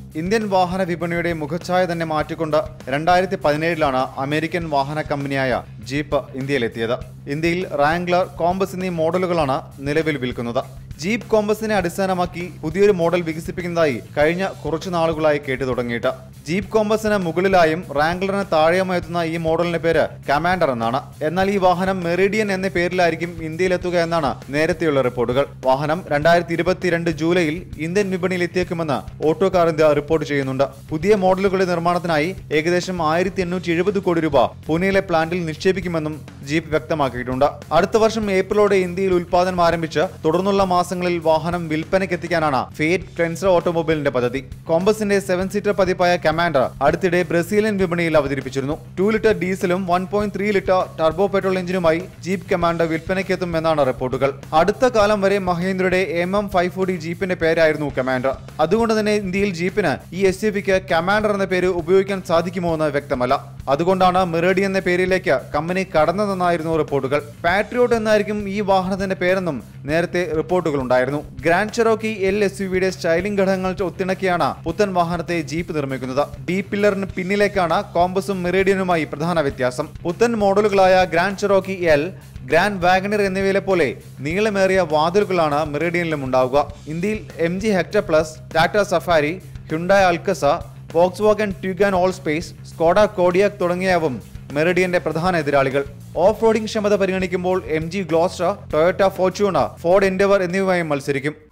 Indian വാഹന വിപണിയുടെ മുഖച്ഛായ തന്നെ മാറ്റിക്കൊണ്ട് രണ്ടായിരത്തി പതിനേഴിലാണ് അമേരിക്കൻ വാഹന കമ്പനിയായ ജീപ്പ് ഇന്ത്യയിലെത്തിയത് ഇന്ത്യയിൽ റാംഗ്ലർ കോമ്പസ് എന്നീ മോഡലുകളാണ് നിലവിൽ വിൽക്കുന്നത് ജീപ്പ് കോമ്പസിനെ അടിസ്ഥാനമാക്കി പുതിയൊരു മോഡൽ വികസിപ്പിക്കുന്നതായി കഴിഞ്ഞ കുറച്ചു നാളുകളായി കേട്ടു തുടങ്ങിയിട്ട് ജീപ്പ് കോമ്പസിന് മുകളിലായും റാംഗ്ലറിന് താഴെയുമായി എത്തുന്ന ഈ മോഡലിന്റെ പേര് കമാൻഡർ എന്നാണ് എന്നാൽ ഈ വാഹനം മെറിഡിയൻ എന്ന പേരിലായിരിക്കും ഇന്ത്യയിലെത്തുക എന്നാണ് നേരത്തെയുള്ള റിപ്പോർട്ടുകൾ വാഹനം രണ്ടായിരത്തി ഇരുപത്തിരണ്ട് ജൂലൈയിൽ ഇന്ത്യൻ വിപണിയിൽ എത്തിയേക്കുമെന്ന് ഓട്ടോകാർ ഇന്ത്യ റിപ്പോർട്ട് ചെയ്യുന്നുണ്ട് പുതിയ മോഡലുകളുടെ നിർമ്മാണത്തിനായി ഏകദേശം ആയിരത്തി എണ്ണൂറ്റി എഴുപത് കോടി രൂപ പൂനെയിലെ പ്ലാന്റിൽ നിക്ഷേപിക്കുമെന്നും ജീപ്പ് വ്യക്തമാക്കിയിട്ടുണ്ട് അടുത്ത വർഷം ഏപ്രിലോടെ ഇന്ത്യയിൽ ഉൽപാദനം ആരംഭിച്ച് തുടർന്നുള്ള മാസങ്ങളിൽ വാഹനം വിൽപ്പനയ്ക്ക് എത്തിക്കാനാണ് ഫേറ്റ് ട്രെൻസർ ഓട്ടോമൊബൈലിന്റെ പദ്ധതി കോമ്പസിന്റെ സെവൻ സീറ്റർ പതിപ്പായ കമാൻഡർ അടുത്തിടെ ബ്രസീലിയൻ വിപണിയിൽ അവതരിപ്പിച്ചിരുന്നു ടു ലിറ്റർ ഡീസലും one point three litre turbo petrol എഞ്ചിനുമായി ജീപ്പ് കമാൻഡർ വിൽപ്പനയ്ക്ക് എത്തും എന്നാണ് റിപ്പോർട്ടുകൾ അടുത്ത കാലം വരെ മഹേന്ദ്രയുടെ എം എം ഫൈവ് ഫോർട്ടി ജീപ്പിന്റെ പേരായിരുന്നു കമാൻഡർ അതുകൊണ്ട് തന്നെ ഇന്ത്യയിൽ ജീപ്പിന് ഈ എസ് യു വിക്ക് കമാൻഡർ എന്ന പേര് ഉപയോഗിക്കാൻ സാധിക്കുമോ എന്ന് വ്യക്തമല്ല അതുകൊണ്ടാണ് മിറേഡി എന്ന പേരിലേക്ക് കമ്പനി കടന്നതെന്നായിരുന്നു റിപ്പോർട്ടുകൾ പാട്രിയോട്ട് എന്നായിരിക്കും ഈ വാഹനത്തിന്റെ പേരെന്നും നേരത്തെ റിപ്പോർട്ടുകൾ ഉണ്ടായിരുന്നു Grand Cherokee L S U വിയുടെ സ്റ്റൈലിംഗ് ഘടകങ്ങൾ ഒത്തിണക്കിയാണ് പുത്തൻ വാഹനത്തെ ജീപ്പ് നിർമ്മിക്കുന്നത് ബി പില്ലറിന് പിന്നിലേക്കാണ് കോമ്പസും മിറേഡിയനുമായി പ്രധാന വ്യത്യാസം പുത്തൻ മോഡലുകളായ Grand Cherokee L Grand Wagoneer എന്നിവയിലെ പോലെ നീളമേറിയ വാതിലുകളാണ് മിറേഡിയനിലും ഉണ്ടാവുക ഇന്ത്യയിൽ M G Hector Plus Tata Safari Hyundai Alcazar Volkswagen Tiguan Allspace Skoda Kodiaq തുടങ്ങിയവും മെറിഡിയന്റെ പ്രധാന എതിരാളികൾ ഓഫ് റോഡിംഗ് ക്ഷമത പരിഗണിക്കുമ്പോൾ M G Gloster Toyota Fortuner Ford Endeavour എന്നിവയുമായി മത്സരിക്കും